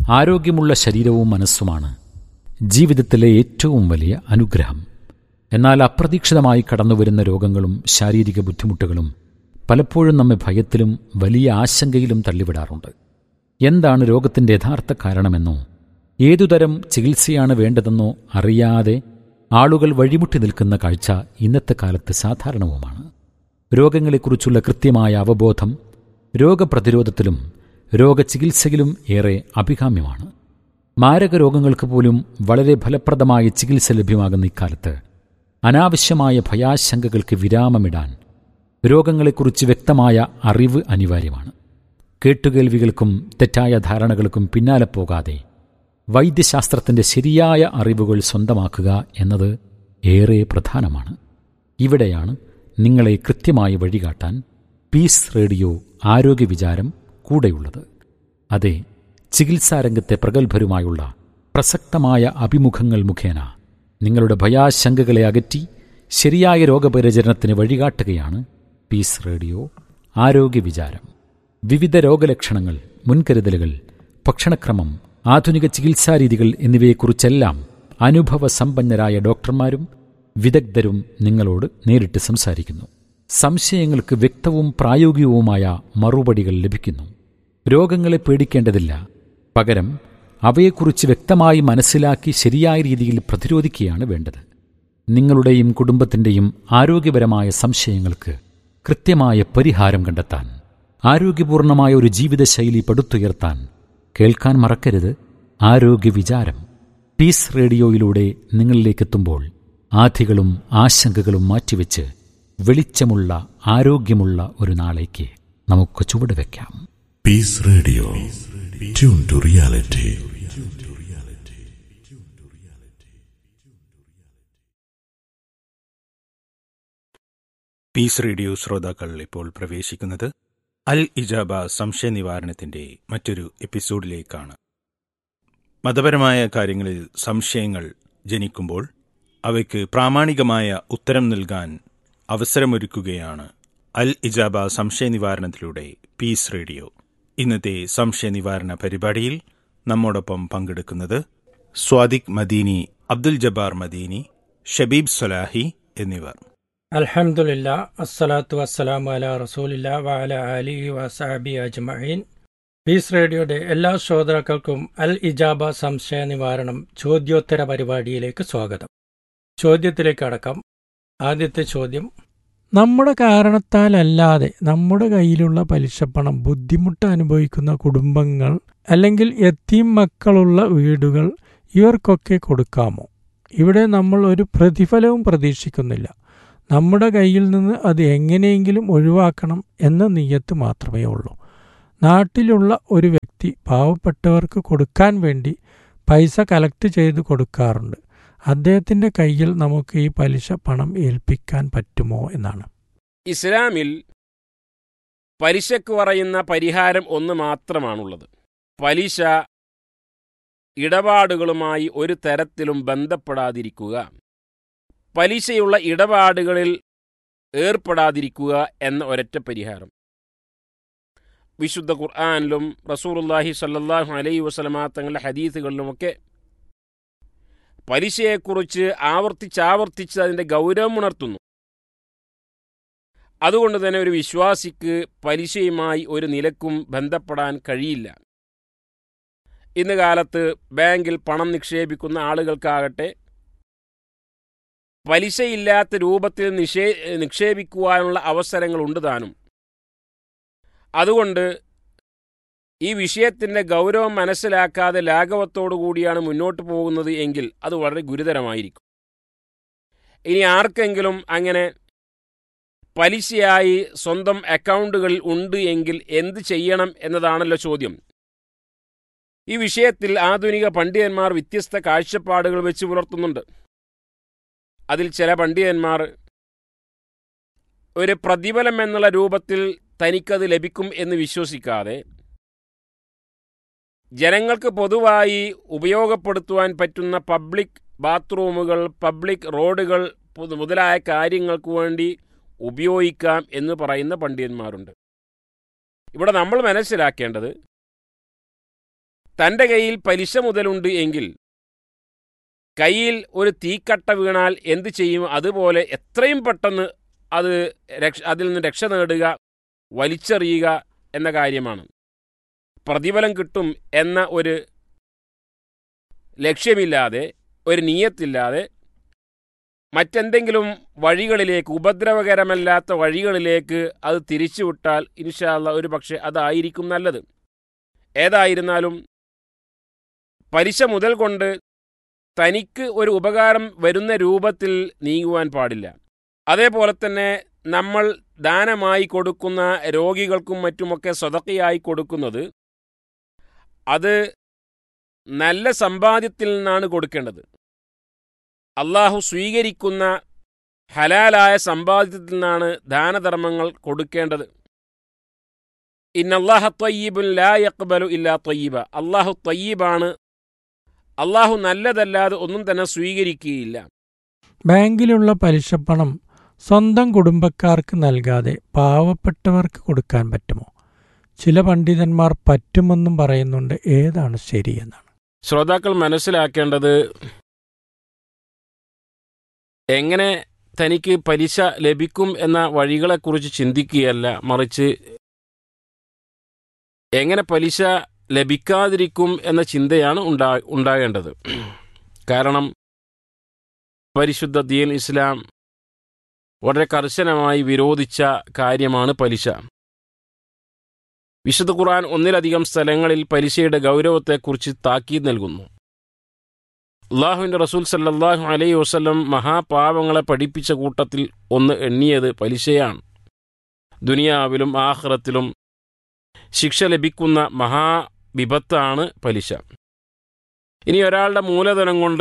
ആരോഗ്യമുള്ള ശരീരവും മനസ്സുമാണ് ജീവിതത്തിലെ ഏറ്റവും വലിയ അനുഗ്രഹം എന്നാൽ അപ്രതീക്ഷിതമായി കടന്നുവരുന്ന രോഗങ്ങളും ശാരീരിക ബുദ്ധിമുട്ടുകളും പലപ്പോഴും നമ്മെ ഭയത്തിലും വലിയ ആശങ്കയിലും തള്ളിവിടാറുണ്ട് എന്താണ് രോഗത്തിന്റെ യഥാർത്ഥ കാരണമെന്നോ ഏതുതരം ചികിത്സയാണ് വേണ്ടതെന്നോ അറിയാതെ ആളുകൾ വഴിമുട്ടി നിൽക്കുന്ന കാഴ്ച ഇന്നത്തെ കാലത്ത് സാധാരണവുമാണ് രോഗങ്ങളെക്കുറിച്ചുള്ള കൃത്യമായ അവബോധം രോഗപ്രതിരോധത്തിലും രോഗചികിത്സയിലും ഏറെ അഭികാമ്യമാണ് മാരക രോഗങ്ങൾക്ക് പോലും വളരെ ഫലപ്രദമായ ചികിത്സ ലഭ്യമാകുന്ന ഇക്കാലത്ത് അനാവശ്യമായ ഭയാശങ്കകൾക്ക് വിരാമമിടാൻ രോഗങ്ങളെക്കുറിച്ച് വ്യക്തമായ അറിവ് അനിവാര്യമാണ് കേട്ടുകേൾവികൾക്കും തെറ്റായ ധാരണകൾക്കും പിന്നാലെ പോകാതെ വൈദ്യശാസ്ത്രത്തിന്റെ ശരിയായ അറിവുകൾ സ്വന്തമാക്കുക എന്നത് ഏറെ പ്രധാനമാണ് ഇവിടെയാണ് നിങ്ങളെ കൃത്യമായി വഴികാട്ടാൻ പീസ് റേഡിയോ ആരോഗ്യ വിചാരം കൂടെയുള്ളത് അതെ ചികിത്സാരംഗത്തെ പ്രഗത്ഭരുമായുള്ള പ്രസക്തമായ അഭിമുഖങ്ങൾ മുഖേന നിങ്ങളുടെ ഭയാശങ്കകളെ അകറ്റി ശരിയായ രോഗപരിചരണത്തിന് വഴികാട്ടുകയാണ് പീസ് റേഡിയോ ആരോഗ്യ വിചാരം വിവിധ രോഗലക്ഷണങ്ങൾ മുൻകരുതലുകൾ ഭക്ഷണക്രമം ആധുനിക ചികിത്സാരീതികൾ എന്നിവയെക്കുറിച്ചെല്ലാം അനുഭവ സമ്പന്നരായ ഡോക്ടർമാരും വിദഗ്ധരും നിങ്ങളോട് നേരിട്ട് സംസാരിക്കുന്നു സംശയങ്ങൾക്ക് വ്യക്തവും പ്രായോഗികവുമായ മറുപടികൾ ലഭിക്കുന്നു രോഗങ്ങളെ പേടിക്കേണ്ടതില്ല പകരം അവയെക്കുറിച്ച് വ്യക്തമായി മനസ്സിലാക്കി ശരിയായ രീതിയിൽ പ്രതിരോധിക്കുകയാണ് വേണ്ടത് നിങ്ങളുടെയും കുടുംബത്തിന്റെയും ആരോഗ്യപരമായ സംശയങ്ങൾക്ക് കൃത്യമായ പരിഹാരം കണ്ടെത്താൻ ആരോഗ്യപൂർണമായ ഒരു ജീവിതശൈലി പടുത്തുയർത്താൻ കേൾക്കാൻ മറക്കരുത് ആരോഗ്യ വിചാരം പീസ് റേഡിയോയിലൂടെ നിങ്ങളിലേക്കെത്തുമ്പോൾ ആധികളും ആശങ്കകളും മാറ്റിവെച്ച് വെളിച്ചമുള്ള ആരോഗ്യമുള്ള ഒരു നാളേക്ക് നമുക്ക് ചുവടുവെക്കാം peace radio tune to reality peace radio ശ്രോതാക്കൾ ഇപ്പോൾ പ്രവേശിക്കുന്നത് അൽ ഇജാബ സംശയ നിവാരണത്തിന്റെ മറ്റൊരു എപ്പിസോഡിലേക്കാണ് മതപരമായ കാര്യങ്ങളിൽ സംശയങ്ങൾ ജനിക്കുമ്പോൾ അവയ്ക്ക് പ്രാമാണികമായ ഉത്തരം നൽകാൻ അവസരമൊരുക്കുകയാണ് അൽ ഇജാബ സംശയ നിവാരണത്തിലൂടെ പീസ് റേഡിയോ ഇന്നത്തെ സംശയ നിവാരണ പരിപാടിയിൽ നമ്മോടൊപ്പം പങ്കെടുക്കുന്നത് സ്വാദിഖ് മദീനി അബ്ദുൽ ജബ്ബാർ മദീനി ഷബീബ് സലാഹി എന്നിവർ അൽഹംദുലില്ല അസ്സലാത്തു വസ്സലാമു അല റസൂലില്ല വഅല അലിഹി വസാബി അജ്മഈൻ പീസ് റേഡിയോയുടെ എല്ലാ ശ്രോതാക്കൾക്കും അൽ ഇജാബ സംശയ നിവാരണം ചോദ്യോത്തര പരിപാടിയിലേക്ക് സ്വാഗതം ചോദ്യത്തിലേക്ക് അടക്കം ആദ്യത്തെ ചോദ്യം നമ്മുടെ കാരണത്താലല്ലാതെ നമ്മുടെ കയ്യിലുള്ള പലിശപ്പണം ബുദ്ധിമുട്ട് അനുഭവിക്കുന്ന കുടുംബങ്ങൾ അല്ലെങ്കിൽ എത്തീം മക്കളുള്ള വീടുകൾ ഇവർക്കൊക്കെ കൊടുക്കാമോ ഇവിടെ നമ്മൾ ഒരു പ്രതിഫലവും പ്രതീക്ഷിക്കുന്നില്ല നമ്മുടെ കയ്യിൽ നിന്ന് അത് എങ്ങനെയെങ്കിലും ഒഴിവാക്കണം എന്ന നീയത്ത് മാത്രമേ ഉള്ളൂ നാട്ടിലുള്ള ഒരു വ്യക്തി പാവപ്പെട്ടവർക്ക് കൊടുക്കാൻ വേണ്ടി പൈസ കലക്ട് ചെയ്ത് കൊടുക്കാറുണ്ട് അദ്ദേഹത്തിന്റെ കയ്യിൽ നമുക്ക് ഈ പലിശ പണം ഏൽപ്പിക്കാൻ പറ്റുമോ എന്നാണ് ഇസ്ലാമിൽ പലിശക്ക് പറയുന്ന പരിഹാരം ഒന്ന് മാത്രമാണുള്ളത് പലിശ ഇടപാടുകളുമായി ഒരു തരത്തിലും ബന്ധപ്പെടാതിരിക്കുക പലിശയുള്ള ഇടപാടുകളിൽ ഏർപ്പെടാതിരിക്കുക എന്ന ഒരൊറ്റ പരിഹാരം വിശുദ്ധ ഖുർആാനിലും റസൂറുല്ലാഹി സല്ലാഹു അലൈഹി വസ്ലമാ തങ്ങളുടെ ഹദീസുകളിലുമൊക്കെ പലിശയെക്കുറിച്ച് ആവർത്തിച്ചാവർത്തിച്ച് അതിൻ്റെ ഗൗരവമുണർത്തുന്നു അതുകൊണ്ട് തന്നെ ഒരു വിശ്വാസിക്ക് പലിശയുമായി ഒരു നിലക്കും ബന്ധപ്പെടാൻ കഴിയില്ല ഇന്ന് കാലത്ത് ബാങ്കിൽ പണം നിക്ഷേപിക്കുന്ന ആളുകൾക്കാകട്ടെ പലിശയില്ലാത്ത രൂപത്തിൽ നിഷേ നിക്ഷേപിക്കുവാനുള്ള അവസരങ്ങളുണ്ട് താനും അതുകൊണ്ട് ഈ വിഷയത്തിൻ്റെ ഗൗരവം മനസ്സിലാക്കാതെ ലാഘവത്തോടു കൂടിയാണ് മുന്നോട്ട് പോകുന്നത് എങ്കിൽ അത് വളരെ ഗുരുതരമായിരിക്കും ഇനി ആർക്കെങ്കിലും അങ്ങനെ പലിശയായി സ്വന്തം അക്കൗണ്ടുകളിൽ ഉണ്ട് എങ്കിൽ എന്ത് ചെയ്യണം എന്നതാണല്ലോ ചോദ്യം ഈ വിഷയത്തിൽ ആധുനിക പണ്ഡിതന്മാർ വ്യത്യസ്ത കാഴ്ചപ്പാടുകൾ വെച്ച് പുലർത്തുന്നുണ്ട് അതിൽ ചില പണ്ഡിതന്മാർ ഒരു പ്രതിഫലം എന്നുള്ള രൂപത്തിൽ തനിക്കത് ലഭിക്കും എന്ന് വിശ്വസിക്കാതെ ജനങ്ങൾക്ക് പൊതുവായി ഉപയോഗപ്പെടുത്തുവാൻ പറ്റുന്ന പബ്ലിക് ബാത്റൂമുകൾ പബ്ലിക് റോഡുകൾ മുതലായ കാര്യങ്ങൾക്ക് വേണ്ടി ഉപയോഗിക്കാം എന്ന് പറയുന്ന പണ്ഡിതന്മാരുണ്ട് ഇവിടെ നമ്മൾ മനസ്സിലാക്കേണ്ടത് തൻ്റെ കയ്യിൽ പലിശ മുതലുണ്ട് എങ്കിൽ കയ്യിൽ ഒരു തീക്കട്ട വീണാൽ എന്ത് ചെയ്യും അതുപോലെ എത്രയും പെട്ടെന്ന് അത് രക്ഷ അതിൽ നിന്ന് രക്ഷ നേടുക വലിച്ചെറിയുക എന്ന കാര്യമാണ് പ്രതിഫലം കിട്ടും എന്ന ഒരു ലക്ഷ്യമില്ലാതെ ഒരു നീയത്തില്ലാതെ മറ്റെന്തെങ്കിലും വഴികളിലേക്ക് ഉപദ്രവകരമല്ലാത്ത വഴികളിലേക്ക് അത് തിരിച്ചുവിട്ടാൽ ഇൻഷാല്ല ഒരു പക്ഷേ അതായിരിക്കും നല്ലത് ഏതായിരുന്നാലും പലിശ മുതൽ കൊണ്ട് തനിക്ക് ഒരു ഉപകാരം വരുന്ന രൂപത്തിൽ നീങ്ങുവാൻ പാടില്ല അതേപോലെ തന്നെ നമ്മൾ ദാനമായി കൊടുക്കുന്ന രോഗികൾക്കും മറ്റുമൊക്കെ സ്വതക്കയായി കൊടുക്കുന്നത് അത് നല്ല സമ്പാദ്യത്തിൽ നിന്നാണ് കൊടുക്കേണ്ടത് അള്ളാഹു സ്വീകരിക്കുന്ന ഹലാലായ സമ്പാദ്യത്തിൽ നിന്നാണ് ദാനധർമ്മങ്ങൾ കൊടുക്കേണ്ടത് ഇന്നല്ലാഹ ത്വയ്യിബുൻ ലാ യഖ്ബലു ഇല്ലാ ത്വയ്യിബ അള്ളാഹു ത്വയ്യിബാണ് അള്ളാഹു നല്ലതല്ലാതെ ഒന്നും തന്നെ സ്വീകരിക്കുകയില്ല ബാങ്കിലുള്ള പലിശപ്പണം സ്വന്തം കുടുംബക്കാർക്ക് നൽകാതെ പാവപ്പെട്ടവർക്ക് കൊടുക്കാൻ പറ്റുമോ ചില പണ്ഡിതന്മാർ പറ്റുമെന്നും പറയുന്നുണ്ട് ഏതാണ് ശരിയെന്നാണ് ശ്രോതാക്കൾ മനസ്സിലാക്കേണ്ടത് എങ്ങനെ തനിക്ക് പലിശ ലഭിക്കും എന്ന വഴികളെക്കുറിച്ച് ചിന്തിക്കുകയല്ല മറിച്ച് എങ്ങനെ പലിശ ലഭിക്കാതിരിക്കും എന്ന ചിന്തയാണ് ഉണ്ടാ ഉണ്ടാകേണ്ടത് കാരണം പരിശുദ്ധ ദീൻ ഇസ്ലാം വളരെ കർശനമായി വിരോധിച്ച കാര്യമാണ് പലിശ വിശുദ്ധ ഖുർആൻ ഒന്നിലധികം സ്ഥലങ്ങളിൽ പലിശയുടെ ഗൗരവത്തെക്കുറിച്ച് താക്കീത് നൽകുന്നു അള്ളാഹുവിൻ്റെ റസൂൽ സല്ലല്ലാഹു അലൈഹി വസല്ലം മഹാപാവങ്ങളെ പഠിപ്പിച്ച കൂട്ടത്തിൽ ഒന്ന് എണ്ണിയത് പലിശയാണ് ദുനിയാവിലും ആഹ്റത്തിലും ശിക്ഷ ലഭിക്കുന്ന മഹാവിപത്താണ് പലിശ ഇനി ഒരാളുടെ മൂലധനം കൊണ്ട്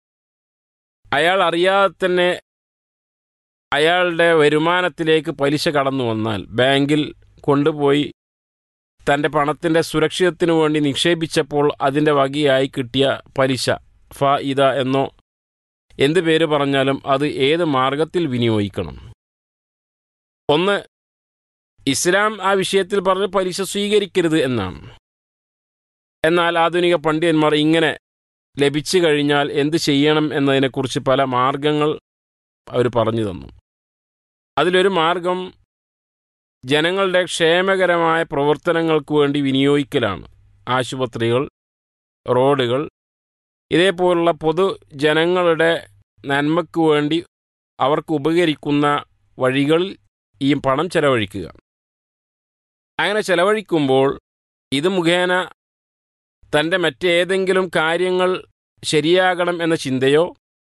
അയാൾ അറിയാതെ തന്നെ അയാളുടെ വരുമാനത്തിലേക്ക് പലിശ കടന്നു വന്നാൽ ബാങ്കിൽ കൊണ്ടുപോയി തൻ്റെ പണത്തിൻ്റെ സുരക്ഷിതത്തിനു വേണ്ടി നിക്ഷേപിച്ചപ്പോൾ അതിൻ്റെ വകയായി കിട്ടിയ പലിശ ഫ ഇത എന്നോ എന്ത് പേര് പറഞ്ഞാലും അത് ഏത് മാർഗത്തിൽ വിനിയോഗിക്കണം ഒന്ന് ഇസ്ലാം ആ വിഷയത്തിൽ പറഞ്ഞ് പലിശ സ്വീകരിക്കരുത് എന്നാണ് എന്നാൽ ആധുനിക പണ്ഡിതന്മാർ ഇങ്ങനെ ലഭിച്ചു കഴിഞ്ഞാൽ എന്ത് ചെയ്യണം എന്നതിനെക്കുറിച്ച് പല മാർഗങ്ങൾ അവർ പറഞ്ഞു തന്നു അതിലൊരു മാർഗം ജനങ്ങളുടെ ക്ഷേമകരമായ പ്രവർത്തനങ്ങൾക്ക് വേണ്ടി വിനിയോഗിക്കലാണ് ആശുപത്രികൾ റോഡുകൾ ഇതേപോലുള്ള പൊതുജനങ്ങളുടെ നന്മയ്ക്ക് വേണ്ടി അവർക്ക് ഉപകരിക്കുന്ന വഴികളിൽ ഈ പണം ചെലവഴിക്കുക അങ്ങനെ ചെലവഴിക്കുമ്പോൾ ഇത് മുഖേന തൻ്റെ മറ്റേതെങ്കിലും കാര്യങ്ങൾ ശരിയാകണം എന്ന ചിന്തയോ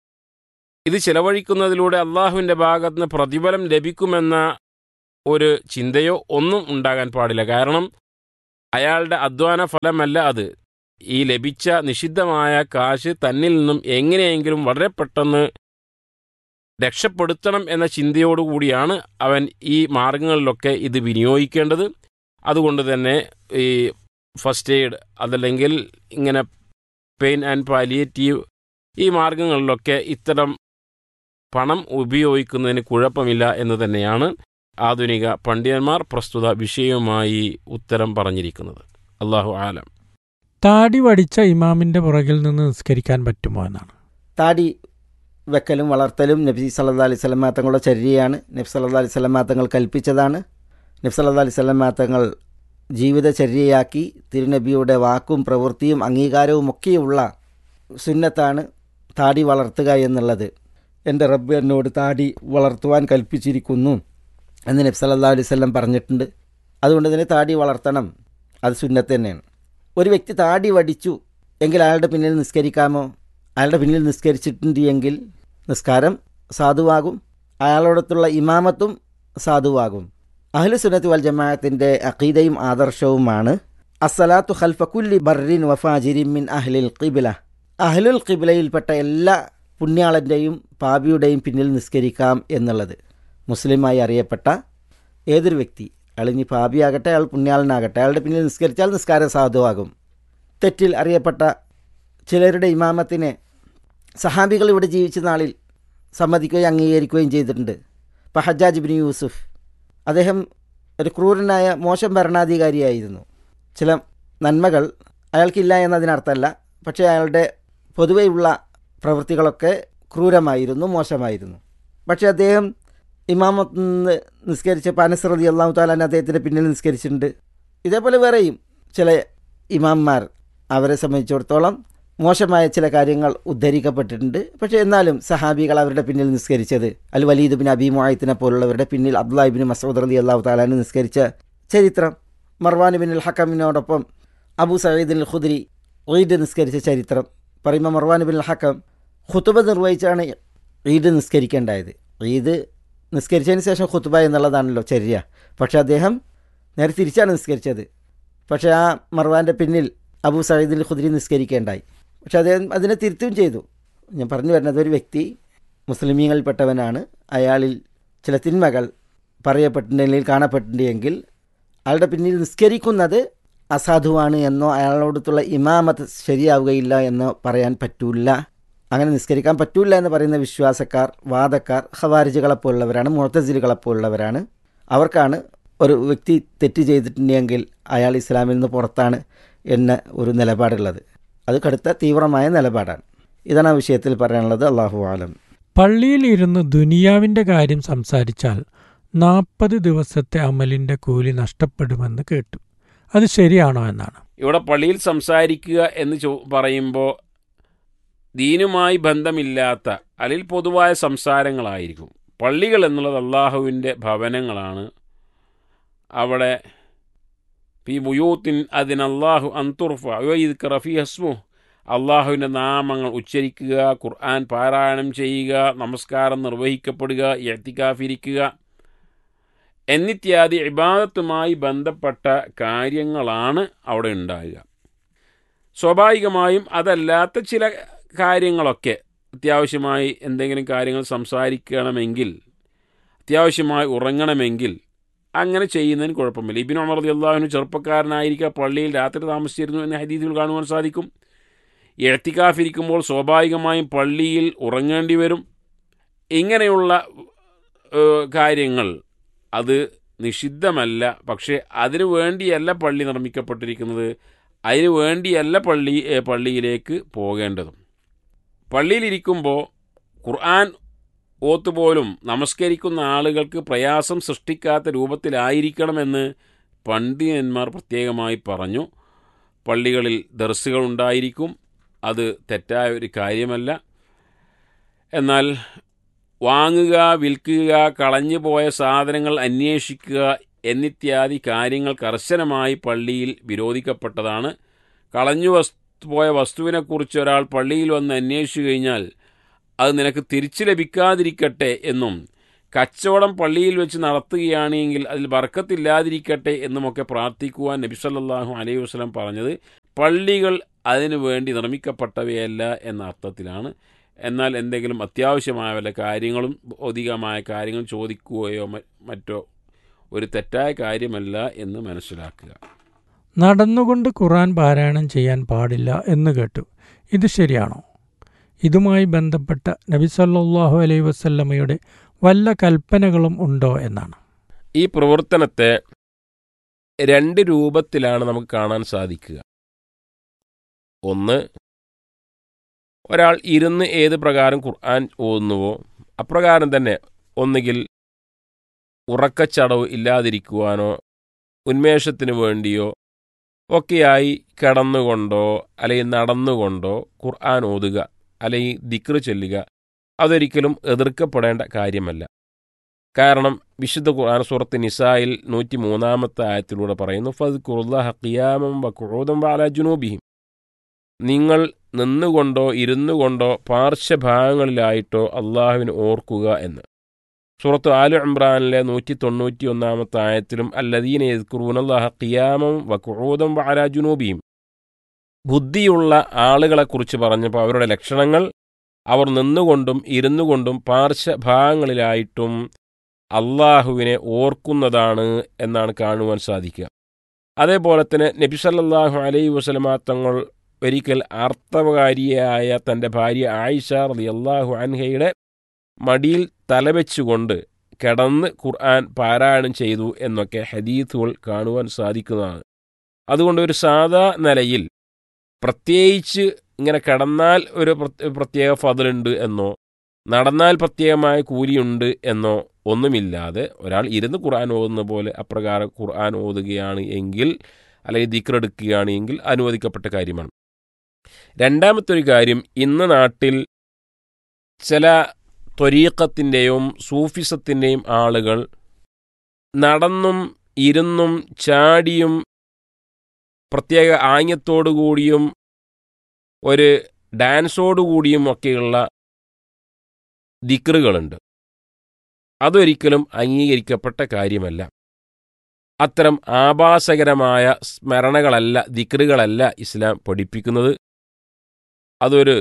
ഇത് ചെലവഴിക്കുന്നതിലൂടെ അള്ളാഹുവിൻ്റെ ഭാഗത്തുനിന്ന് പ്രതിഫലം ലഭിക്കുമെന്ന ഒരു ചിന്തയോ ഒന്നും ഉണ്ടാകാൻ പാടില്ല കാരണം അയാളുടെ അധ്വാന ഫലമല്ല അത് ഈ ലഭിച്ച നിഷിദ്ധമായ കാശ് തന്നിൽ നിന്നും എങ്ങനെയെങ്കിലും വളരെ പെട്ടെന്ന് രക്ഷപ്പെടുത്തണം എന്ന ചിന്തയോടുകൂടിയാണ് അവൻ ഈ മാർഗങ്ങളിലൊക്കെ ഇത് വിനിയോഗിക്കേണ്ടത് അതുകൊണ്ട് തന്നെ ഈ ഫസ്റ്റ് എയ്ഡ് അതല്ലെങ്കിൽ ഇങ്ങനെ പെയിൻ ആൻഡ് പാലിയേറ്റീവ് ഈ മാർഗങ്ങളിലൊക്കെ ഇത്തരം പണം ഉപയോഗിക്കുന്നതിന് കുഴപ്പമില്ല എന്ന് തന്നെയാണ് ആധുനിക പണ്ഡിതന്മാർ പ്രസ്തുത വിഷയവുമായി ഉത്തരം പറഞ്ഞിരിക്കുന്നത് അള്ളാഹു ആലം താടി വടിച്ച ഇമാമിന്റെ പുറകിൽ നിന്ന് നിസ്കരിക്കാൻ പറ്റുമോ എന്നാണ് താടി വെക്കലും വളർത്തലും നബി സല്ലാ അലൈഹി സ്വലമാ തങ്ങളുടെ ചര്യയാണ് നബി സല്ലാ അലൈഹി സ്വലമാ തങ്ങൾ കൽപ്പിച്ചതാണ് നബി സല്ലാ അലൈഹി സ്വലമാ തങ്ങൾ ജീവിതചര്യയാക്കി തിരുനബിയുടെ വാക്കും പ്രവൃത്തിയും അംഗീകാരവും ഒക്കെയുള്ള സുന്നത്താണ് താടി വളർത്തുക എന്നുള്ളത് എൻ്റെ റബ്ബ് എന്നോട് താടി വളർത്തുവാൻ കൽപ്പിച്ചിരിക്കുന്നു എന്ന് നബി സല്ലാ അലൈഹി സ്വലം പറഞ്ഞിട്ടുണ്ട് അതുകൊണ്ട് തന്നെ താടി വളർത്തണം അത് സുന്നത്ത് തന്നെയാണ് ഒരു വ്യക്തി താടി വടിച്ചു എങ്കിൽ അയാളുടെ പിന്നിൽ നിസ്കരിക്കാമോ അയാളുടെ പിന്നിൽ നിസ്കരിച്ചിട്ടുണ്ട് എങ്കിൽ നിസ്കാരം സാധുവാകും അയാളോടത്തുള്ള ഇമാമത്തും സാധുവാകും അഹ്ലു സുന്നത്ത് വൽ ജമാഅത്തിൻ്റെ അഖീദയും ആദർശവുമാണ് അസ്സലാത്തു ഖൽഫ കുല്ലി ബർറിൻ വഫാജിരിൻ മിൻ അഹ്ലിൽ ഖിബില അഹ്ലുൽ ഖിബിലയിൽപ്പെട്ട എല്ലാ പുണ്യാളൻ്റെയും പാപിയുടെയും പിന്നിൽ നിസ്കരിക്കാം എന്നുള്ളത് മുസ്ലിമായി അറിയപ്പെട്ട ഏതൊരു വ്യക്തി അയാളിനി പാപിയാകട്ടെ അയാൾ പുണ്യാളനാകട്ടെ അയാളുടെ പിന്നിൽ നിസ്കരിച്ചാൽ നിസ്കാരം സാധുവാകും തെറ്റിൽ അറിയപ്പെട്ട ചിലരുടെ ഇമാമത്തിനെ സഹാബികൾ ഇവിടെ ജീവിച്ച നാളിൽ സമ്മതിക്കുകയും അംഗീകരിക്കുകയും ചെയ്തിട്ടുണ്ട് ഇപ്പോൾ ഹജ്ജാജ് ബിൻ യൂസുഫ് അദ്ദേഹം ഒരു ക്രൂരനായ മോശം ഭരണാധികാരിയായിരുന്നു ചില നന്മകൾ അയാൾക്കില്ല എന്നതിനർത്ഥമല്ല പക്ഷേ അയാളുടെ പൊതുവെയുള്ള പ്രവൃത്തികളൊക്കെ ക്രൂരമായിരുന്നു മോശമായിരുന്നു പക്ഷേ അദ്ദേഹം ഇമാമത്ത് നിന്ന് നിസ്കരിച്ചപ്പോൾ അനസ്രതി അള്ളാഹു താലാൻ അദ്ദേഹത്തിൻ്റെ പിന്നിൽ നിസ്കരിച്ചിട്ടുണ്ട് ഇതേപോലെ വേറെയും ചില ഇമാംമാർ അവരെ സംബന്ധിച്ചിടത്തോളം മോശമായ ചില കാര്യങ്ങൾ ഉദ്ധരിക്കപ്പെട്ടിട്ടുണ്ട് പക്ഷേ എന്നാലും സഹാബികൾ അവരുടെ പിന്നിൽ നിസ്കരിച്ചത് അൽ വലീദ് ബിൻ അബി മുആയത്തിനെ പോലുള്ളവരുടെ പിന്നിൽ അബ്ദുല്ലാഹിബിൻ മസൂദ് റലി അള്ളാഹു താലാന് നിസ്കരിച്ച ചരിത്രം മർവാൻ ബിൻ അൽ ഹക്കമിനോടൊപ്പം Abu Said al Khudri Eid നിസ്കരിച്ച ചരിത്രം പറയുമ്പോൾ മർവാൻ ബിൻ അൽ ഹക്കം ഖുത്തുബ നിർവഹിച്ചാണ് ഈദ് നിസ്കരിക്കേണ്ടായത് ഈദ് നിസ്കരിച്ചതിന് ശേഷം ഖുത്തുബ എന്നുള്ളതാണല്ലോ ചര്യ പക്ഷേ അദ്ദേഹം നേരെ തിരിച്ചാണ് നിസ്കരിച്ചത് പക്ഷേ ആ മർവാൻ്റെ പിന്നിൽ അബു സയ്യിദ് അൽ ഖുദ്രി നിസ്കരിക്കേണ്ടായി പക്ഷെ അദ്ദേഹം അതിനെ തിരുത്തുകയും ചെയ്തു ഞാൻ പറഞ്ഞു വരുന്നത് ഒരു വ്യക്തി മുസ്ലിമീങ്ങളിൽപ്പെട്ടവനാണ് അയാളിൽ ചില തിന്മകൾ പറയപ്പെട്ടിട്ടുണ്ടെങ്കിൽ കാണപ്പെട്ടിട്ടുണ്ടെങ്കിൽ അയാളുടെ പിന്നിൽ നിസ്കരിക്കുന്നത് അസാധുവാണ് എന്നോ അയാളോടത്തുള്ള ഇമാമത്ത് ശരിയാവുകയില്ല എന്നോ പറയാൻ പറ്റൂല അങ്ങനെ നിസ്കരിക്കാൻ പറ്റൂല എന്ന് പറയുന്ന വിശ്വാസക്കാർ വാദക്കാർ ഹവാരിജുകളെപ്പോലുള്ളവരാണ് മുഴത്തസിലുകളെപ്പോലുള്ളവരാണ് അവർക്കാണ് ഒരു വ്യക്തി തെറ്റ് ചെയ്തിട്ടുണ്ടെങ്കിൽ അയാൾ ഇസ്ലാമിൽ നിന്ന് പുറത്താണ് എന്ന ഒരു നിലപാടുള്ളത് അത് കടുത്ത തീവ്രമായ നിലപാടാണ് ഇതാണ് ആ വിഷയത്തിൽ പറയാനുള്ളത് അള്ളാഹു ആലം പള്ളിയിൽ ഇരുന്ന് ദുനിയാവിന്റെ കാര്യം സംസാരിച്ചാൽ നാൽപ്പത് ദിവസത്തെ അമലിന്റെ കൂലി നഷ്ടപ്പെടുമെന്ന് കേട്ടു അത് ശരിയാണോ എന്നാണ് ഇവിടെ പള്ളിയിൽ സംസാരിക്കുക എന്ന് ചോ പറയുമ്പോൾ ദീനുമായി ബന്ധമില്ലാത്ത അല്ലെങ്കിൽ പൊതുവായ സംസാരങ്ങളായിരിക്കും പള്ളികൾ എന്നുള്ളത് അള്ളാഹുവിൻ്റെ ഭവനങ്ങളാണ് അവിടെ ഈ ബുയൂത്തിൻ അതിന് അള്ളാഹു അന്തുർഫ ഇത് റഫി ഹസ്മു അള്ളാഹുവിൻ്റെ നാമങ്ങൾ ഉച്ചരിക്കുക ഖുർആൻ പാരായണം ചെയ്യുക നമസ്കാരം നിർവഹിക്കപ്പെടുക എത്തിക്കാഫിരിക്കുക എന്നിത്യാദി ഇബാദത്തുമായി ബന്ധപ്പെട്ട കാര്യങ്ങളാണ് അവിടെ ഉണ്ടാകുക സ്വാഭാവികമായും അതല്ലാത്ത ചില കാര്യങ്ങളൊക്കെ അത്യാവശ്യമായി എന്തെങ്കിലും കാര്യങ്ങൾ സംസാരിക്കണമെങ്കിൽ അത്യാവശ്യമായി ഉറങ്ങണമെങ്കിൽ അങ്ങനെ ചെയ്യുന്നതിന് കുഴപ്പമില്ല ഇബിൻ ഉമർ റതി അള്ളാഹുവിന് ചെറുപ്പക്കാരനായിരിക്കുക പള്ളിയിൽ രാത്രി താമസിച്ചിരുന്നു എന്ന ഹദീദിൽ കാണുവാൻ സാധിക്കും എഴുത്തിക്കാഫിരിക്കുമ്പോൾ സ്വാഭാവികമായും പള്ളിയിൽ ഉറങ്ങേണ്ടി വരും ഇങ്ങനെയുള്ള കാര്യങ്ങൾ അത് നിഷിദ്ധമല്ല പക്ഷേ അതിനു വേണ്ടിയല്ല പള്ളി നിർമ്മിക്കപ്പെട്ടിരിക്കുന്നത് അതിനു വേണ്ടിയല്ല പള്ളി പള്ളിയിലേക്ക് പോകേണ്ടതും പള്ളിയിലിരിക്കുമ്പോൾ ഖുർആൻ ഓത്തുപോലും നമസ്കരിക്കുന്ന ആളുകൾക്ക് പ്രയാസം സൃഷ്ടിക്കാത്ത രൂപത്തിലായിരിക്കണമെന്ന് പണ്ഡിതന്മാർ പ്രത്യേകമായി പറഞ്ഞു പള്ളികളിൽ ദർസുകൾ ഉണ്ടായിരിക്കും അത് തെറ്റായ ഒരു കാര്യമല്ല എന്നാൽ വാങ്ങുക വിൽക്കുക കളഞ്ഞുപോയ സാധനങ്ങൾ അന്വേഷിക്കുക എന്നിത്യാദി കാര്യങ്ങൾ കർശനമായി പള്ളിയിൽ വിരോധിക്കപ്പെട്ടതാണ് കളഞ്ഞു വസ്തു പോയ വസ്തുവിനെക്കുറിച്ച് ഒരാൾ പള്ളിയിൽ വന്ന് അന്വേഷിച്ചു കഴിഞ്ഞാൽ അത് നിനക്ക് തിരിച്ചു ലഭിക്കാതിരിക്കട്ടെ എന്നും കച്ചവടം പള്ളിയിൽ വെച്ച് നടത്തുകയാണെങ്കിൽ അതിൽ ബർക്കത്തില്ലാതിരിക്കട്ടെ എന്നുമൊക്കെ പ്രാർത്ഥിക്കുവാൻ നബി സല്ലല്ലാഹു അലൈഹി വസല്ലം പറഞ്ഞത് പള്ളികൾ അതിനു വേണ്ടി നിർമ്മിക്കപ്പെട്ടവയല്ല എന്ന അർത്ഥത്തിലാണ് എന്നാൽ എന്തെങ്കിലും അത്യാവശ്യമായ വല്ല കാര്യങ്ങളും ഭൗതികമായ കാര്യങ്ങൾ ചോദിക്കുകയോ മറ്റോ ഒരു തെറ്റായ കാര്യമല്ല എന്ന് മനസ്സിലാക്കുക നടന്നുകൊണ്ട് ഖുറാൻ പാരായണം ചെയ്യാൻ പാടില്ല എന്ന് കേട്ടു ഇത് ശരിയാണോ ഇതുമായി ബന്ധപ്പെട്ട നബി സല്ലാഹു അലൈഹി വസല്ലമയുടെ വല്ല കൽപ്പനകളും ഉണ്ടോ എന്നാണ് ഈ പ്രവർത്തനത്തെ രണ്ട് രൂപത്തിലാണ് നമുക്ക് കാണാൻ സാധിക്കുക ഒന്ന് ഒരാൾ ഇരുന്ന് ഏത് പ്രകാരം ഖുർആൻ ഓതുന്നുവോ അപ്രകാരം തന്നെ ഒന്നുകിൽ ഉറക്കച്ചടവ് ഇല്ലാതിരിക്കുവാനോ ഉന്മേഷത്തിന് വേണ്ടിയോ ഒക്കെയായി കിടന്നുകൊണ്ടോ അല്ലെങ്കിൽ നടന്നുകൊണ്ടോ ഖുർആൻ ഓതുക അല്ലെങ്കിൽ ദിക്ർ ചൊല്ലുക അതൊരിക്കലും എതിർക്കപ്പെടേണ്ട കാര്യമല്ല കാരണം വിശുദ്ധ ഖുർആൻ സൂറത്ത് നിസായിൽ നൂറ്റി മൂന്നാമത്തെ ആയത്തിലൂടെ പറയുന്നു ഫത് ഖുർലാഹ ഖിയാമം വ ഖുഊദം വാല ജുനൂബിഹിം നിങ്ങൾ നിന്നുകൊണ്ടോ ഇരുന്നു കൊണ്ടോ പാർശ്വഭാഗങ്ങളിലായിട്ടോ അള്ളാഹുവിന് ഓർക്കുക എന്ന് സൂറത്ത് ആലു ഇമ്രാനിലെ നൂറ്റി തൊണ്ണൂറ്റി ഒന്നാമത്തെ ആയത്തിലും അല്ലദീന യദ്കുറൂനല്ലാഹ ഖിയാമം വ ഖുഊദം വഅലാ ജുനൂബിഹിം ബുദ്ധിയുള്ള ആളുകളെക്കുറിച്ച് പറഞ്ഞപ്പോൾ അവരുടെ ലക്ഷണങ്ങൾ അവർ നിന്നുകൊണ്ടും ഇരുന്നു കൊണ്ടും പാർശ്വഭാഗങ്ങളിലായിട്ടും അള്ളാഹുവിനെ ഓർക്കുന്നതാണ് എന്നാണ് കാണുവാൻ സാധിക്കുക അതേപോലെ തന്നെ നബി സല്ലല്ലാഹു അലൈഹി വസല്ലമ തങ്ങൾ ഒരിക്കൽ ആർത്തവകാരിയായ തൻ്റെ ഭാര്യ ആയിഷ റളിയല്ലാഹു അൻഹയുടെ മടിയിൽ തലവെച്ചുകൊണ്ട് കിടന്ന് ഖുർആൻ പാരായണം ചെയ്തു എന്നൊക്കെ ഹദീത്തുകൾ കാണുവാൻ സാധിക്കുന്നതാണ് അതുകൊണ്ട് ഒരു സാധാ നിലയിൽ പ്രത്യേകിച്ച് ഇങ്ങനെ കിടന്നാൽ ഒരു പ്രത്യ- പ്രത്യേക ഫതിലുണ്ട് എന്നോ നടന്നാൽ പ്രത്യേകമായ കൂലിയുണ്ട് എന്നോ ഒന്നുമില്ലാതെ ഒരാൾ ഇരുന്ന് ഖുർആൻ ഓതുന്ന പോലെ അപ്രകാരം ഖുർആൻ ഓതുകയാണ് എങ്കിൽ അല്ലെങ്കിൽ ദിക്റെടുക്കുകയാണ് എങ്കിൽ അനുവദിക്കപ്പെട്ട കാര്യമാണ് രണ്ടാമത്തെ ഒരു കാര്യം ഇന്ന് നാട്ടിൽ ചില ത്വരീക്കത്തിൻ്റെയും സൂഫിസത്തിൻ്റെയും ആളുകൾ നടന്നും ഇരുന്നും ചാടിയും പ്രത്യേക ആംഗ്യത്തോടുകൂടിയും ഒരു ഡാൻസോടുകൂടിയും ഒക്കെയുള്ള ദിക്റുകളുണ്ട് അതൊരിക്കലും അംഗീകരിക്കപ്പെട്ട കാര്യമല്ല അത്തരം ആഭാസകരമായ സ്മരണകളല്ല ദിക്റുകളല്ല ഇസ്ലാം പഠിപ്പിക്കുന്നത് അതൊരു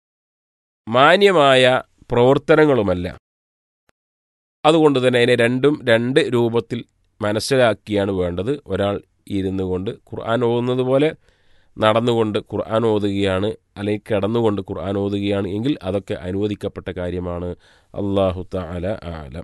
മാന്യമായ പ്രവർത്തനങ്ങളുമല്ല അതുകൊണ്ട് തന്നെ അതിനെ രണ്ടും രണ്ട് രൂപത്തിൽ മനസ്സിലാക്കിയാണ് വേണ്ടത് ഒരാൾ ഇരുന്നു കൊണ്ട് ഖുർആൻ ഓതുന്നത് പോലെ നടന്നുകൊണ്ട് ഖുർആൻ ഓതുകയാണ് അല്ലെങ്കിൽ കിടന്നുകൊണ്ട് ഖുർആൻ ഓതുകയാണ് എങ്കിൽ അതൊക്കെ അനുവദിക്കപ്പെട്ട കാര്യമാണ് അള്ളാഹു തആല ആലം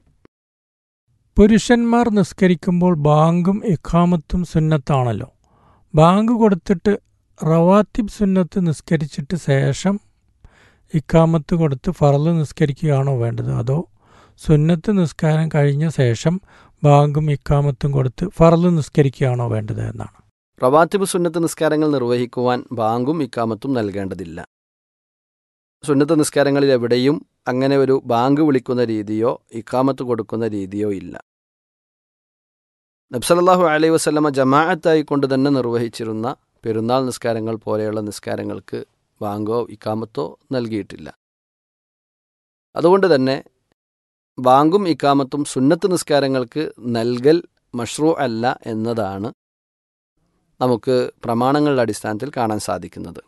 പുരുഷന്മാർ നിസ്കരിക്കുമ്പോൾ ബാങ്കും ഇഖാമത്തും സുന്നത്താണല്ലോ ബാങ്ക് കൊടുത്തിട്ട് റവാത്തിബ് സുന്നത്ത് നിസ്കരിച്ചിട്ട് ശേഷം ഇഖാമത്ത് കൊടുത്ത് ഫറല് നിസ്കരിക്കുകയാണോ വേണ്ടത് അതോ സുന്നത്ത് നിസ്കാരം കഴിഞ്ഞ ശേഷം ബാങ്കും ഇഖാമത്തും കൊടുത്ത് ഫറല് നിസ്കരിക്കുകയാണോ വേണ്ടത് എന്നാണ് റവാത്തിബ് സുന്നത്ത് നിസ്കാരങ്ങൾ നിർവഹിക്കുവാൻ ബാങ്കും ഇക്കാമത്തും നൽകേണ്ടതില്ല സുന്നത്ത് നിസ്കാരങ്ങളിൽ എവിടെയും അങ്ങനെ ഒരു ബാങ്ക് വിളിക്കുന്ന രീതിയോ ഇക്കാമത്ത് കൊടുക്കുന്ന രീതിയോ ഇല്ല നബ്സലല്ലാഹു അലൈഹി വസ്ലമ ജമാഅത്തായി കൊണ്ട് തന്നെ നിർവഹിച്ചിരുന്ന പെരുന്നാൾ നിസ്കാരങ്ങൾ പോലെയുള്ള നിസ്കാരങ്ങൾക്ക് ബാങ്കോ ഇക്കാമത്തോ നൽകിയിട്ടില്ല അതുകൊണ്ട് തന്നെ ബാങ്കും ഇക്കാമത്തും സുന്നത്ത് നിസ്കാരങ്ങൾക്ക് നൽകൽ മഷ്റൂ അല്ല എന്നതാണ് നമുക്ക് പ്രമാണങ്ങളുടെ അടിസ്ഥാനത്തിൽ കാണാൻ സാധിക്കുന്നത്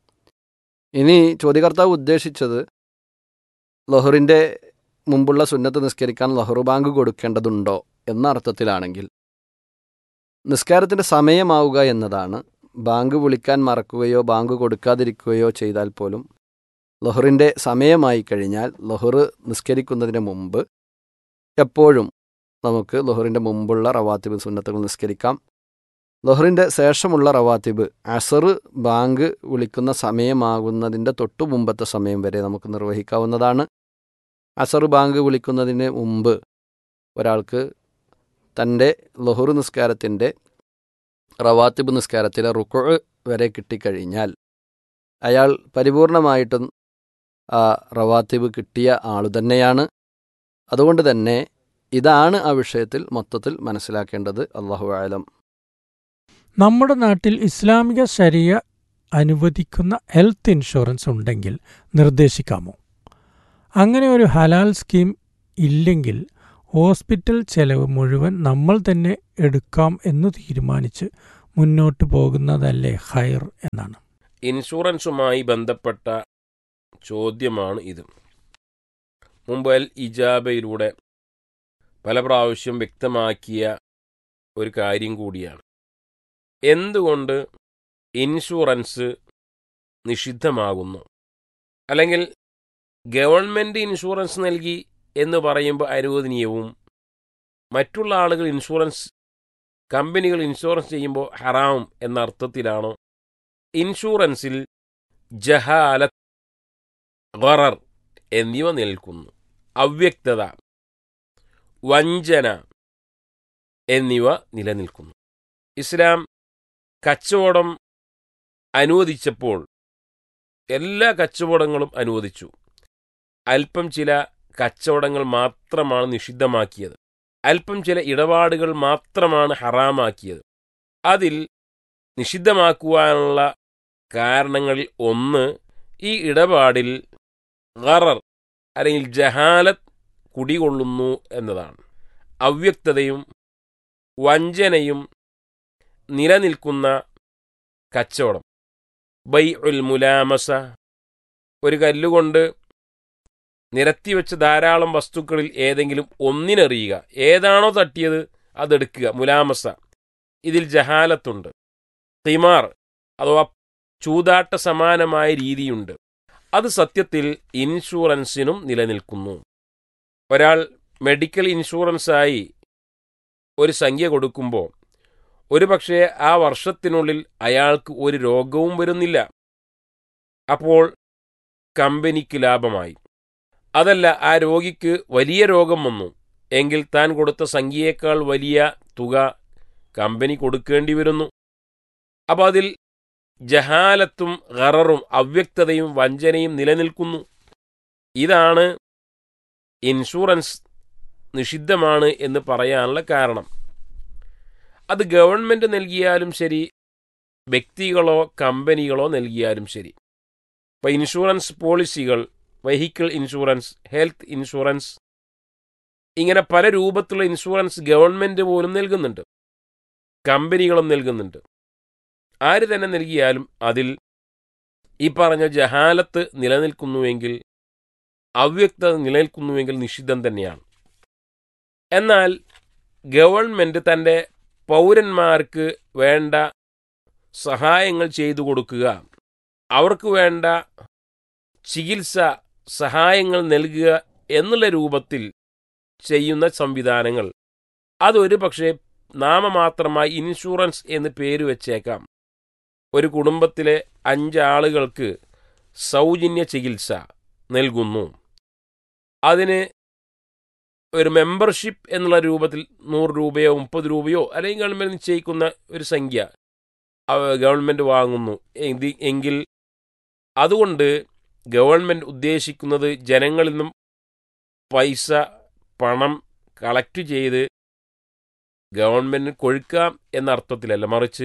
ഇനി ചോദ്യകർത്താവ് ഉദ്ദേശിച്ചത് ലഹറിൻ്റെ മുമ്പുള്ള സുന്നത്ത് നിസ്കരിക്കാൻ ലഹറു ബാങ്ക് കൊടുക്കേണ്ടതുണ്ടോ എന്ന അർത്ഥത്തിലാണെങ്കിൽ നിസ്കാരത്തിൻ്റെ സമയമാവുക എന്നതാണ് ബാങ്ക് വിളിക്കാൻ മറക്കുകയോ ബാങ്ക് കൊടുക്കാതിരിക്കുകയോ ചെയ്താൽ പോലും ലഹറിൻ്റെ സമയമായി കഴിഞ്ഞാൽ ലഹർ നിസ്കരിക്കുന്നതിന് മുമ്പ് എപ്പോഴും നമുക്ക് ലഹറിൻ്റെ മുമ്പുള്ള റവാത്തിബ് സുന്നത്തുകൾ നിസ്കരിക്കാം ലഹറിൻ്റെ ശേഷമുള്ള റവാത്തിബ് അസർ ബാങ്ക് വിളിക്കുന്ന സമയമാകുന്നതിൻ്റെ തൊട്ടു മുമ്പത്തെ സമയം വരെ നമുക്ക് നിർവഹിക്കാവുന്നതാണ് അസർ ബാങ്ക് വിളിക്കുന്നതിന് മുമ്പ് ഒരാൾക്ക് തൻ്റെ ലഹുർ നിസ്കാരത്തിൻ്റെ റവാത്തിബ് നിസ്കാരത്തിലെ റുക്കു വരെ കിട്ടിക്കഴിഞ്ഞാൽ അയാൾ പരിപൂർണമായിട്ടും ആ റവാത്തിബ് കിട്ടിയ ആളു തന്നെയാണ് അതുകൊണ്ട് തന്നെ ഇതാണ് ആ വിഷയത്തിൽ മൊത്തത്തിൽ മനസ്സിലാക്കേണ്ടത് അള്ളാഹു ആലം നമ്മുടെ നാട്ടിൽ ഇസ്ലാമിക ശരിയ അനുവദിക്കുന്ന ഹെൽത്ത് ഇൻഷുറൻസ് ഉണ്ടെങ്കിൽ നിർദ്ദേശിക്കാമോ അങ്ങനെ ഒരു ഹലാൽ സ്കീം ഇല്ലെങ്കിൽ ഹോസ്പിറ്റൽ ചെലവ് മുഴുവൻ നമ്മൾ തന്നെ എടുക്കാം എന്ന് തീരുമാനിച്ച് മുന്നോട്ട് പോകുന്നതല്ലേ ഹൈർ എന്നാണ് ഇൻഷുറൻസുമായി ബന്ധപ്പെട്ട ചോദ്യമാണ് ഇത് മുമ്പ് അൽ ഇജാബയിലൂടെ പല പ്രാവശ്യം വ്യക്തമാക്കിയ ഒരു കാര്യം കൂടിയാണ് എന്തുകൊണ്ട് ഇൻഷുറൻസ് നിഷിദ്ധമാകുന്നു അല്ലെങ്കിൽ ഗവൺമെൻറ് ഇൻഷുറൻസ് നൽകി എന്ന് പറയുമ്പോൾ അനുവദനീയവും മറ്റുള്ള ആളുകൾ ഇൻഷുറൻസ് കമ്പനികൾ ഇൻഷുറൻസ് ചെയ്യുമ്പോൾ ഹറാം എന്ന അർത്ഥത്തിലാണോ ഇൻഷുറൻസിൽ ജഹാലത്ത് ഗറർ എന്നിവ നിൽക്കുന്നു അവ്യക്തത വഞ്ചന എന്നിവ നിലനിൽക്കുന്നു ഇസ്ലാം കച്ചവടം അനുവദിച്ചപ്പോൾ എല്ലാ കച്ചവടങ്ങളും അനുവദിച്ചു അല്പം ചില കച്ചവടങ്ങൾ മാത്രമാണ് നിഷിദ്ധമാക്കിയത് അല്പം ചില ഇടപാടുകൾ മാത്രമാണ് ഹറാമാക്കിയത് അതിൽ നിഷിദ്ധമാക്കുവാനുള്ള കാരണങ്ങളിൽ ഒന്ന് ഈ ഇടപാടിൽ ഗറർ അല്ലെങ്കിൽ ജഹാലത്ത് കുടികൊള്ളുന്നു എന്നതാണ് അവ്യക്തതയും വഞ്ചനയും നിലനിൽക്കുന്ന കച്ചവടം ബൈ ഉൽ മുലാമസ ഒരു കല്ലുകൊണ്ട് നിരത്തിവെച്ച ധാരാളം വസ്തുക്കളിൽ ഏതെങ്കിലും ഒന്നിനെറിയുക ഏതാണോ തട്ടിയത് അതെടുക്കുക മുലാമസ ഇതിൽ ജഹാലത്തുണ്ട് തിമാർ അഥവാ ചൂതാട്ട സമാനമായ രീതിയുണ്ട് അത് സത്യത്തിൽ ഇൻഷുറൻസിനും നിലനിൽക്കുന്നു ഒരാൾ മെഡിക്കൽ ഇൻഷുറൻസായി ഒരു സംഖ്യ കൊടുക്കുമ്പോൾ ഒരു പക്ഷേ ആ വർഷത്തിനുള്ളിൽ അയാൾക്ക് ഒരു രോഗവും വരുന്നില്ല അപ്പോൾ കമ്പനിക്ക് ലാഭമായി അതല്ല ആ രോഗിക്ക് വലിയ രോഗം വന്നു എങ്കിൽ താൻ കൊടുത്ത സംഖ്യയേക്കാൾ വലിയ തുക കമ്പനി കൊടുക്കേണ്ടി വരുന്നു അപ്പോൾ അതിൽ ജഹാലത്തും ഗററും അവ്യക്തതയും വഞ്ചനയും നിലനിൽക്കുന്നു ഇതാണ് ഇൻഷുറൻസ് നിഷിദ്ധമാണ് എന്ന് പറയാനുള്ള കാരണം അത് ഗവൺമെൻറ് നൽകിയാലും ശരി വ്യക്തികളോ കമ്പനികളോ നൽകിയാലും ശരി ഇപ്പോൾ ഇൻഷുറൻസ് പോളിസികൾ വെഹിക്കിൾ ഇൻഷുറൻസ് ഹെൽത്ത് ഇൻഷുറൻസ് ഇങ്ങനെ പല രൂപത്തിലുള്ള ഇൻഷുറൻസ് ഗവൺമെൻറ് പോലും നൽകുന്നുണ്ട് കമ്പനികളും നൽകുന്നുണ്ട് ആര് തന്നെ നൽകിയാലും അതിൽ ഈ പറഞ്ഞ ജഹാലത്ത് നിലനിൽക്കുന്നുവെങ്കിൽ അവ്യക്തത നിലനിൽക്കുന്നുവെങ്കിൽ നിഷിദ്ധം തന്നെയാണ് എന്നാൽ ഗവൺമെൻറ് തൻ്റെ പൗരന്മാർക്ക് വേണ്ട സഹായങ്ങൾ ചെയ്തു കൊടുക്കുക അവർക്ക് വേണ്ട ചികിത്സ സഹായങ്ങൾ നൽകുക എന്നുള്ള രൂപത്തിൽ ചെയ്യുന്ന സംവിധാനങ്ങൾ അതൊരു പക്ഷേ നാമമാത്രമായി ഇൻഷുറൻസ് എന്ന് പേര് വെച്ചേക്കാം ഒരു കുടുംബത്തിലെ അഞ്ചാളുകൾക്ക് സൗജന്യ ചികിത്സ നൽകുന്നു അതിന് ഒരു മെമ്പർഷിപ്പ് എന്നുള്ള രൂപത്തിൽ നൂറ് രൂപയോ മുപ്പത് രൂപയോ അല്ലെങ്കിൽ ഗവൺമെൻറ് നിശ്ചയിക്കുന്ന ഒരു സംഖ്യ ഗവൺമെൻറ് വാങ്ങുന്നു എങ്കിൽ അതുകൊണ്ട് ഗവൺമെൻറ് ഉദ്ദേശിക്കുന്നത് ജനങ്ങളിൽ നിന്നും പൈസ പണം കളക്ട് ചെയ്ത് ഗവൺമെൻറ്റിന് കൊഴുക്കാം എന്ന അർത്ഥത്തിലല്ല മറിച്ച്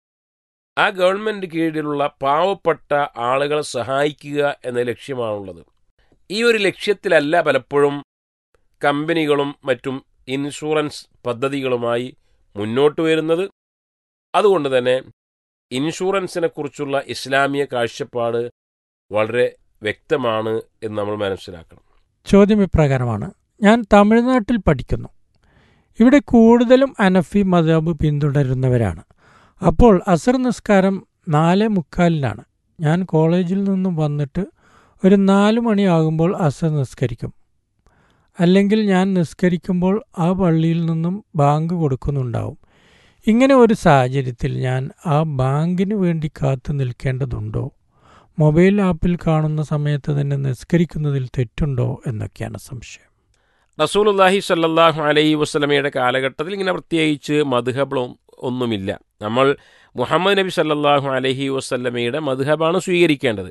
ആ ഗവൺമെൻറ് കീഴിലുള്ള പാവപ്പെട്ട ആളുകളെ സഹായിക്കുക എന്ന ലക്ഷ്യമാണുള്ളത് ഈ ഒരു ലക്ഷ്യത്തിലല്ല പലപ്പോഴും കമ്പനികളും മറ്റും ഇൻഷുറൻസ് പദ്ധതികളുമായി മുന്നോട്ട് വരുന്നത് അതുകൊണ്ട് തന്നെ ഇൻഷുറൻസിനെ കുറിച്ചുള്ള ഇസ്ലാമിക കാഴ്ചപ്പാട് വളരെ വ്യക്തമാണ് എന്ന് നമ്മൾ മനസ്സിലാക്കണം ചോദ്യം ഇപ്രകാരമാണ് ഞാൻ തമിഴ്നാട്ടിൽ പഠിക്കുന്നു ഇവിടെ കൂടുതലും അനഫി മദബ് പിന്തുടരുന്നവരാണ് അപ്പോൾ അസർ നിസ്കാരം നാല് മുക്കാലിനാണ് ഞാൻ കോളേജിൽ നിന്നും വന്നിട്ട് ഒരു നാല് മണിയാകുമ്പോൾ അസർ നിസ്കരിക്കും അല്ലെങ്കിൽ ഞാൻ നിസ്കരിക്കുമ്പോൾ ആ പള്ളിയിൽ നിന്നും ബാങ്ക് കൊടുക്കുന്നുണ്ടാവും ഇങ്ങനെ ഒരു സാഹചര്യത്തിൽ ഞാൻ ആ ബാങ്കിന് വേണ്ടി കാത്തു നിൽക്കേണ്ടതുണ്ടോ മൊബൈൽ ആപ്പിൽ കാണുന്ന സമയത്ത് തന്നെ നിസ്കരിക്കുന്നതിൽ തെറ്റുണ്ടോ എന്നൊക്കെയാണ് സംശയം റസൂലുല്ലാഹി സല്ലാഹു അലൈഹി വസ്ലമയുടെ കാലഘട്ടത്തിൽ ഇങ്ങനെ പ്രത്യേകിച്ച് മധുഹബും ഒന്നുമില്ല നമ്മൾ മുഹമ്മദ് നബി സല്ലാഹു അലഹി വസ്ല്ലമയുടെ മധുഹബാണ് സ്വീകരിക്കേണ്ടത്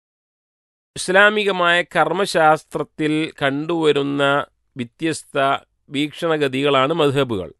ഇസ്ലാമികമായ കർമ്മശാസ്ത്രത്തിൽ കണ്ടുവരുന്ന വ്യത്യസ്ത വീക്ഷണഗതികളാണ് മധുഹബുകൾ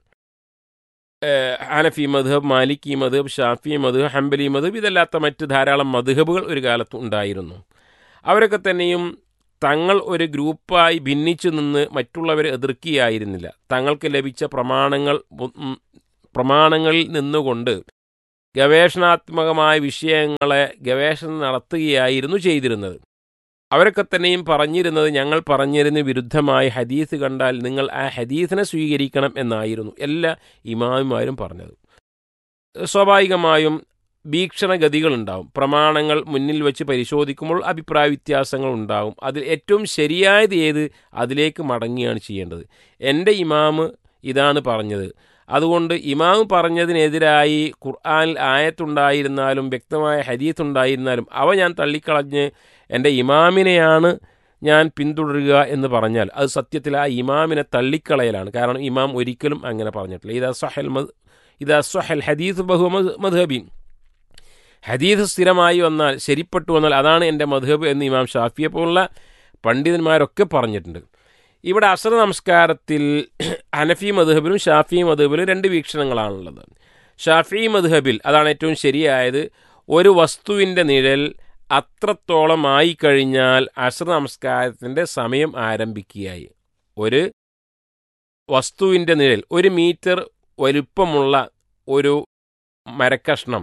ഹനഫി മധുഹബ് മാലിക്കി മധുഹബ് ഷാഫി മധുഹബ് ഹംബലി മധുഹബ് ഇതല്ലാത്ത മറ്റ് ധാരാളം മധുഹബുകൾ ഒരു കാലത്ത് ഉണ്ടായിരുന്നു അവരൊക്കെ തന്നെയും തങ്ങൾ ഒരു ഗ്രൂപ്പായി ഭിന്നിച്ചു നിന്ന് മറ്റുള്ളവരെ എതിർക്കുകയായിരുന്നില്ല തങ്ങൾക്ക് ലഭിച്ച പ്രമാണങ്ങൾ പ്രമാണങ്ങളിൽ നിന്നുകൊണ്ട് ഗവേഷണാത്മകമായ വിഷയങ്ങളെ ഗവേഷണം നടത്തുകയായിരുന്നു ചെയ്തിരുന്നത് അവരൊക്കെ തന്നെയും പറഞ്ഞിരുന്നത് ഞങ്ങൾ പറഞ്ഞിരുന്ന വിരുദ്ധമായ ഹദീസ് കണ്ടാൽ നിങ്ങൾ ആ ഹദീസിനെ സ്വീകരിക്കണം എന്നായിരുന്നു എല്ലാ ഇമാമിമാരും പറഞ്ഞത് സ്വാഭാവികമായും വീക്ഷണഗതികളുണ്ടാവും പ്രമാണങ്ങൾ മുന്നിൽ വെച്ച് പരിശോധിക്കുമ്പോൾ അഭിപ്രായ വ്യത്യാസങ്ങൾ ഉണ്ടാവും അതിൽ ഏറ്റവും ശരിയായത് ഏത് അതിലേക്ക് മടങ്ങുകയാണ് ചെയ്യേണ്ടത് എൻ്റെ ഇമാമ് ഇതാണ് പറഞ്ഞത് അതുകൊണ്ട് ഇമാമ് പറഞ്ഞതിനെതിരായി ഖുർആാനിൽ ആയത്തുണ്ടായിരുന്നാലും വ്യക്തമായ ഹദീത്ത് ഉണ്ടായിരുന്നാലും അവ ഞാൻ തള്ളിക്കളഞ്ഞ് എൻ്റെ ഇമാമിനെയാണ് ഞാൻ പിന്തുടരുക എന്ന് പറഞ്ഞാൽ അത് സത്യത്തിൽ ആ ഇമാമിനെ തള്ളിക്കളയലാണ് കാരണം ഇമാം ഒരിക്കലും അങ്ങനെ പറഞ്ഞിട്ടില്ല ഇത് അസ്വഹൽ മദ് ഇത് അസ്വഹൽ ഹദീസ് ബഹു മദ്ഹബി ഹദീസ് സ്ഥിരമായി വന്നാൽ ശരിപ്പെട്ടു വന്നാൽ അതാണ് എൻ്റെ മധുഹബ് എന്ന് ഇമാം ഷാഫിയെ പോലുള്ള പണ്ഡിതന്മാരൊക്കെ പറഞ്ഞിട്ടുണ്ട് ഇവിടെ അസർ നമസ്കാരത്തിൽ ഹനഫി മധുഹബിലും ഷാഫി മധുഹബിലും രണ്ട് വീക്ഷണങ്ങളാണുള്ളത് ഷാഫി മധുഹബിൽ അതാണ് ഏറ്റവും ശരിയായത് ഒരു വസ്തുവിൻ്റെ നിഴൽ അത്രത്തോളം ആയിക്കഴിഞ്ഞാൽ അസർ നമസ്കാരത്തിൻ്റെ സമയം ആരംഭിക്കുകയായി ഒരു വസ്തുവിൻ്റെ നിഴൽ ഒരു മീറ്റർ വലുപ്പമുള്ള ഒരു മരക്കഷ്ണം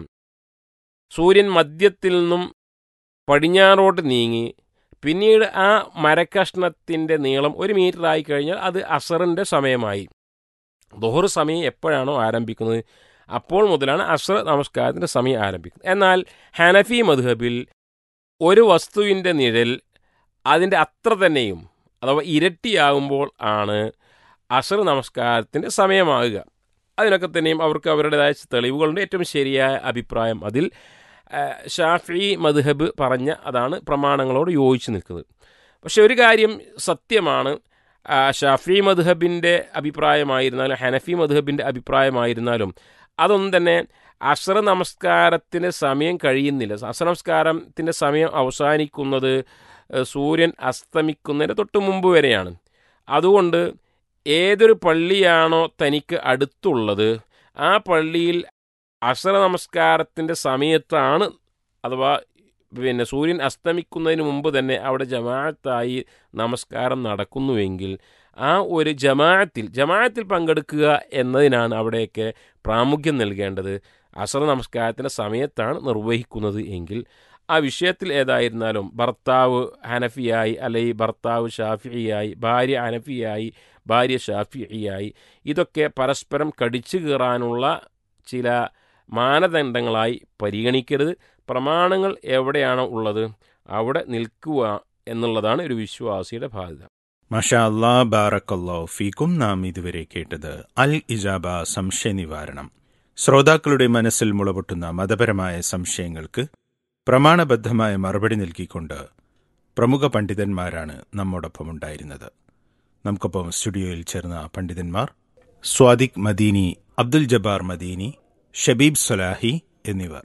സൂര്യൻ മധ്യത്തിൽ നിന്നും പടിഞ്ഞാറോട്ട് നീങ്ങി പിന്നീട് ആ മരക്കഷ്ണത്തിൻ്റെ നീളം ഒരു മീറ്റർ ആയി കഴിഞ്ഞാൽ അത് അസറിൻ്റെ സമയമായി ദോഹർ സമയം എപ്പോഴാണോ ആരംഭിക്കുന്നത് അപ്പോൾ മുതലാണ് അസർ നമസ്കാരത്തിൻ്റെ സമയം ആരംഭിക്കുന്നത് എന്നാൽ ഹനഫി മധുഹബിൽ ഒരു വസ്തുവിൻ്റെ നിഴൽ അതിൻ്റെ അത്ര തന്നെയും അഥവാ ഇരട്ടിയാകുമ്പോൾ ആണ് അസർ നമസ്കാരത്തിൻ്റെ സമയമാകുക അതിനൊക്കെ തന്നെയും അവർക്ക് അവരുടേതായ തെളിവുകളുണ്ട് ഏറ്റവും ശരിയായ അഭിപ്രായം അതിൽ ആ, ഷാഫി മദ്ഹബ് പറഞ്ഞ അതാണ് പ്രമാണങ്ങളോട് യോജിച്ച് നിൽക്കുന്നത് പക്ഷെ ഒരു കാര്യം സത്യമാണ് ആ, ഷാഫി മദ്ഹബിൻ്റെ അഭിപ്രായമായിരുന്നാലും ഹനഫി മദ്ഹബിൻ്റെ അഭിപ്രായമായിരുന്നാലും അതൊന്നും തന്നെ അസർ നമസ്കാരത്തിന് സമയം കഴിയുന്നില്ല അസർ നമസ്കാരത്തിൻ്റെ സമയം അവസാനിക്കുന്നത് ഏഹ്, സൂര്യൻ അസ്തമിക്കുന്നതിന് തൊട്ട് മുമ്പ് വരെയാണ് അതുകൊണ്ട് ഏതൊരു പള്ളിയാണോ തനിക്ക് അടുത്തുള്ളത് ആ പള്ളിയിൽ അസർ നമസ്കാരത്തിൻ്റെ സമയത്താണ് അഥവാ പിന്നെ സൂര്യൻ അസ്തമിക്കുന്നതിന് മുമ്പ് തന്നെ അവിടെ ജമാഅത്തായി നമസ്കാരം നടക്കുന്നുവെങ്കിൽ ആ ഒരു ജമാഅത്തിൽ ജമാഅത്തിൽ പങ്കെടുക്കുക എന്നതിനാണ് അവിടെയൊക്കെ പ്രാമുഖ്യം നൽകേണ്ടത് അസർ നമസ്കാരത്തിൻ്റെ സമയത്താണ് നിർവഹിക്കുന്നത് എങ്കിൽ ആ വിഷയത്തിൽ ഏതായിരുന്നാലും ഭർത്താവ് ഹനഫിയായി അല്ലെങ്കിൽ ഭർത്താവ് ഷാഫിയായി ഭാര്യ ഹനഫിയായി ഭാര്യ ഷാഫിയായി ഇതൊക്കെ പരസ്പരം കടിച്ചു കീറാനുള്ള ചില മാനദണ്ഡങ്ങളായി പരിഗണിക്കരുത് പ്രമാണങ്ങൾ എവിടെയാണോ ഉള്ളത് അവിടെ നിൽക്കുക എന്നുള്ളതാണ് ഒരു വിശ്വാസിയുടെ ബാധ്യത മഷാ അല്ലാ ബാറക്കല്ലോ ഫീക്കും നാം ഇതുവരെ കേട്ടത് അൽ ഇജാബ സംശയ നിവാരണം ശ്രോതാക്കളുടെ മനസ്സിൽ മുളപൊട്ടുന്ന മതപരമായ സംശയങ്ങൾക്ക് പ്രമാണബദ്ധമായ മറുപടി നൽകിക്കൊണ്ട് പ്രമുഖ പണ്ഡിതന്മാരാണ് നമ്മോടൊപ്പം ഉണ്ടായിരുന്നത് നമുക്കൊപ്പം സ്റ്റുഡിയോയിൽ ചേർന്ന പണ്ഡിതന്മാർ സ്വാദിഖ് മദീനി അബ്ദുൽ ജബ്ബാർ മദീനി ഷബീബ് സലാഹി എന്നിവർ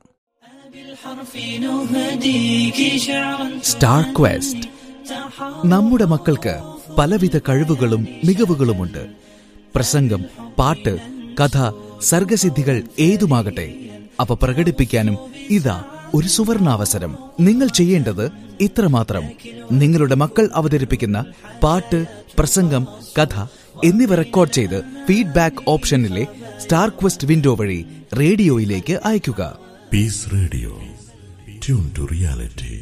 സ്റ്റാർ ക്വസ്റ്റ് നമ്മുടെ മക്കൾക്ക് പലവിധ കഴിവുകളും മികവുകളുമുണ്ട് പ്രസംഗം പാട്ട് കഥ സർഗസിദ്ധികൾ ഏതുമാകട്ടെ അവ പ്രകടിപ്പിക്കാനും ഇതാ ഒരു സുവർണാവസരം നിങ്ങൾ ചെയ്യേണ്ടത് ഇത്രമാത്രം നിങ്ങളുടെ മക്കൾ അവതരിപ്പിക്കുന്ന പാട്ട് പ്രസംഗം കഥ എന്നിവ റെക്കോർഡ് ചെയ്ത് ഫീഡ്ബാക്ക് ഓപ്ഷനിലെ സ്റ്റാർ ക്വസ്റ്റ് വിൻഡോ വഴി റേഡിയോയിലേക്ക് അയയ്ക്കുക Peace Radio. Tune to reality.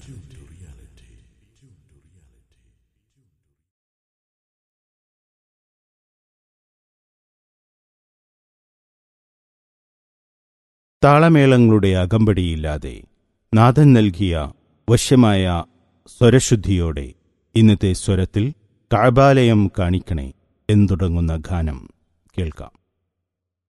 താളമേളങ്ങളുടെ അകമ്പടിയില്ലാതെ നാഥൻ നൽകിയ വശ്യമായ സ്വരശുദ്ധിയോടെ ഇന്നത്തെ സ്വരത്തിൽ കാബാലയം കാണിക്കണേ എന്നു തുടങ്ങുന്ന ഗാനം കേൾക്കാം